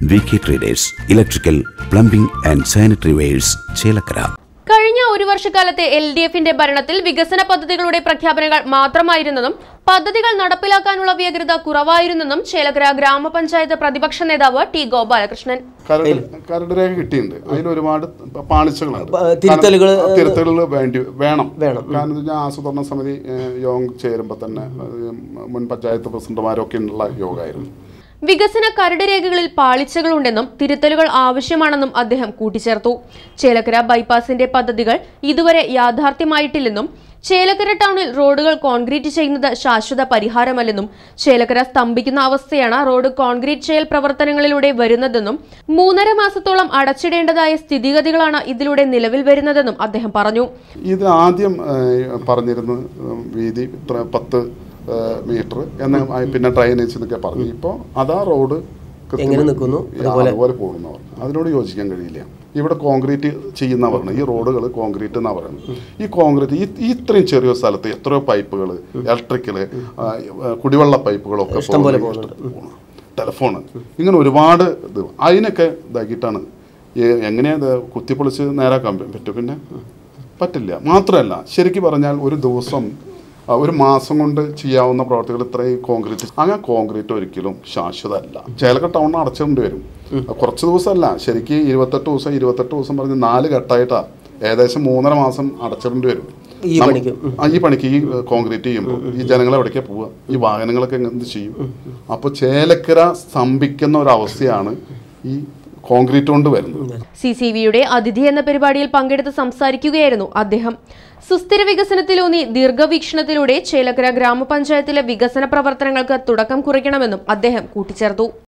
V K traders electrical plumbing and sanitary wares Chelakkara കഴിഞ്ഞ ഒരു വർഷക്കാലത്തെ എൽ ഡി എഫിന്റെ ഭരണത്തിൽ വികസന പദ്ധതികളുടെ പ്രഖ്യാപനങ്ങൾ മാത്രമായിരുന്നെന്നും പദ്ധതികൾ നടപ്പിലാക്കാനുള്ള വ്യഗ്രത കുറവായിരുന്നെന്നും ചേലക്കര ഗ്രാമപഞ്ചായത്ത് പ്രതിപക്ഷ നേതാവ് ടി ഗോപാലകൃഷ്ണൻ കരട് കരട് രേഖ കിട്ടിയിട്ടുണ്ട് അതിൽ ഒരുപാട് പാളിച്ചകളുണ്ട് പ- തിരുത്തലുകള് കാരണം തിരുത്തലുകൾ വേണ്ടി വേണം വേണം. കാരണം എന്ന് വെച്ചാൽ ആസൂത്രണ സമിതി ഏഹ്, യോഗം ചേരുമ്പോൾ തന്നെ ഏഹ്, മുൻ പഞ്ചായത്ത് പ്രസിഡന്റുമാരൊക്കെ ഉള്ള യോഗമായിരുന്നു വികസന കരട് രേഖകളിൽ പാളിച്ചകളുണ്ടെന്നും തിരുത്തലുകൾ ആവശ്യമാണെന്നും അദ്ദേഹം കൂട്ടിച്ചേർത്തു ചേലക്കര ബൈപ്പാസിന്റെ പദ്ധതികൾ ഇതുവരെ യാഥാർത്ഥ്യമായിട്ടില്ലെന്നും ചേലക്കര ടൗണിൽ റോഡുകൾ കോൺക്രീറ്റ് ചെയ്യുന്നത് ശാശ്വത പരിഹാരമല്ലെന്നും ചേലക്കര സ്തംഭിക്കുന്ന അവസ്ഥയാണ് റോഡ് കോൺക്രീറ്റ് ചെയ്യൽ പ്രവർത്തനങ്ങളിലൂടെ വരുന്നതെന്നും മൂന്നര മാസത്തോളം അടച്ചിടേണ്ടതായ സ്ഥിതിഗതികളാണ് ഇതിലൂടെ നിലവിൽ വരുന്നതെന്നും അദ്ദേഹം പറഞ്ഞു ഇത് ആദ്യം ഏഹ്, പറഞ്ഞിരുന്നു ഉം, വീതി ഇത്ര പത്ത് ഏഹ്, മീറ്റർ എന്ന് ആ- പിന്നെ ഡ്രൈനേജ് എന്നൊക്കെ പറഞ്ഞു ഇപ്പോൾ അതാ റോഡ് കൃത്യമായി- എങ്ങനെ നിൽക്കുന്നു? ആ, അതുപോലെ പോകുന്നു പറഞ്ഞു അതിനോട് യോജിക്കാൻ കഴിയില്ല ഇവിടെ കോൺക്രീറ്റ് ചെയ്യുന്ന പറഞ്ഞു ഈ റോഡുകൾ കോൺക്രീറ്റ് എന്നാ പറയുന്നത് ഈ കോൺക്രീറ്റ് ഈ ഈ ഇത്രയും ചെറിയ സ്ഥലത്ത് എത്രയോ പൈപ്പുകൾ ഇലക്ട്രിക്കല് കുടിവെള്ള പൈപ്പുകളൊക്കെ ഇഷ്ടം പോലെ പോകുന്നു. ടെലിഫോണ് ഇങ്ങനെ ഒരുപാട് ഇത് അതിനൊക്കെ ഇതാക്കിയിട്ടാണ് ഏ- എങ്ങനെയാ ഇത് കുത്തിപ്പൊളിച്ച് നേരാക്കാൻ പറ്റും പിന്നെ പറ്റില്ല മാത്രമല്ല ശരിക്കും പറഞ്ഞാൽ ഒരു ദിവസം ആ, ഒരു മാസം കൊണ്ട് ചെയ്യാവുന്ന പ്രവർത്തികൾ ഇത്രയും കോൺക്രീറ്റ് അങ്ങനെ കോൺക്രീറ്റ് ഒരിക്കലും ശാശ്വതമല്ല ചേലക്ക ടൗണിൽ അടച്ചിടേണ്ടി വരും കുറച്ച് ദിവസമല്ല ശരിക്കും ഇരുപത്തെട്ട് ദിവസം ഇരുപത്തെട്ട് ദിവസം പറഞ്ഞ് നാല് ഘട്ടമായിട്ടാ ഏകദേശം മൂന്നര മാസം അടച്ചിടേണ്ടി വരും ഈ നമ്മ- പണിക്ക്. ആ, ഈ പണിക്ക് ഈ ഏഹ്, കോൺക്രീറ്റ് ചെയ്യുമ്പോൾ ഈ ജനങ്ങൾ എവിടേക്കാ പോവുക ഈ വാഹനങ്ങളൊക്കെ എന്ത് ചെയ്യും അപ്പോൾ ചേലക്കര സ്തംഭിക്കുന്ന ഒരു അവസ്ഥയാണ് ഈ കോൺക്രീറ്റ് കൊണ്ട് വരുന്നത് സി സി വിയുടെ അതിഥി എന്ന പരിപാടിയിൽ പങ്കെടുത്ത് സംസാരിക്കുകയായിരുന്നു അദ്ദേഹം സുസ്ഥിര വികസനത്തിലൂന്നി ദീർഘവീക്ഷണത്തിലൂടെ ചേലക്കര ഗ്രാമപഞ്ചായത്തിലെ വികസന പ്രവർത്തനങ്ങൾക്ക് തുടക്കം കുറിക്കണമെന്നും അദ്ദേഹം കൂട്ടിച്ചേർത്തു